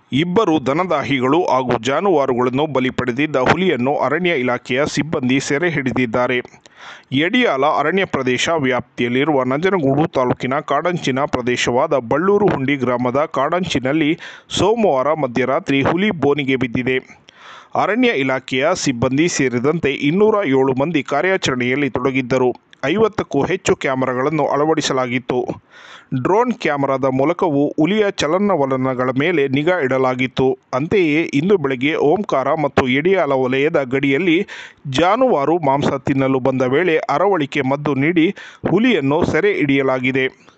ಇಬ್ಬರು ದನದಾಹಿಗಳು ಹಾಗೂ ಜಾನುವಾರುಗಳನ್ನು ಬಲಿ ಪಡೆದಿದ್ದ ಹುಲಿಯನ್ನು ಅರಣ್ಯ ಇಲಾಖೆಯ ಸಿಬ್ಬಂದಿ ಸೆರೆ ಹಿಡಿದಿದ್ದಾರೆ ಯಡಿಯಾಲ ಅರಣ್ಯ ಪ್ರದೇಶ ವ್ಯಾಪ್ತಿಯಲ್ಲಿರುವ ನಂಜನಗೂಡು ತಾಲೂಕಿನ ಕಾಡಂಚಿನ ಪ್ರದೇಶವಾದ ಬಳ್ಳೂರು ಹುಂಡಿ ಗ್ರಾಮದ ಕಾಡಂಚಿನಲ್ಲಿ ಸೋಮವಾರ ಮಧ್ಯರಾತ್ರಿ ಹುಲಿ ಬೋನಿಗೆ ಬಿದ್ದಿದೆ ಅರಣ್ಯ ಇಲಾಖೆಯ ಸಿಬ್ಬಂದಿ ಸೇರಿದಂತೆ ಇನ್ನೂರ ಏಳು ಮಂದಿ ಕಾರ್ಯಾಚರಣೆಯಲ್ಲಿ ತೊಡಗಿದ್ದರು ಐವತ್ತಕ್ಕೂ ಹೆಚ್ಚು ಕ್ಯಾಮೆರಾಗಳನ್ನು ಅಳವಡಿಸಲಾಗಿತ್ತು ಡ್ರೋನ್ ಕ್ಯಾಮೆರಾದ ಮೂಲಕವೂ ಹುಲಿಯ ಚಲನವಲನಗಳ ಮೇಲೆ ನಿಗಾ ಇಡಲಾಗಿತ್ತು ಅಂತೆಯೇ ಇಂದು ಬೆಳಗ್ಗೆ ಓಂಕಾರ ಮತ್ತು ಯಡಿಯಾಲ ವಲಯದ ಗಡಿಯಲ್ಲಿ ಜಾನುವಾರು ಮಾಂಸ ತಿನ್ನಲು ಬಂದ ವೇಳೆ ಅರವಳಿಕೆ ಮದ್ದು ನೀಡಿ ಹುಲಿಯನ್ನು ಸೆರೆ ಹಿಡಿಯಲಾಗಿದೆ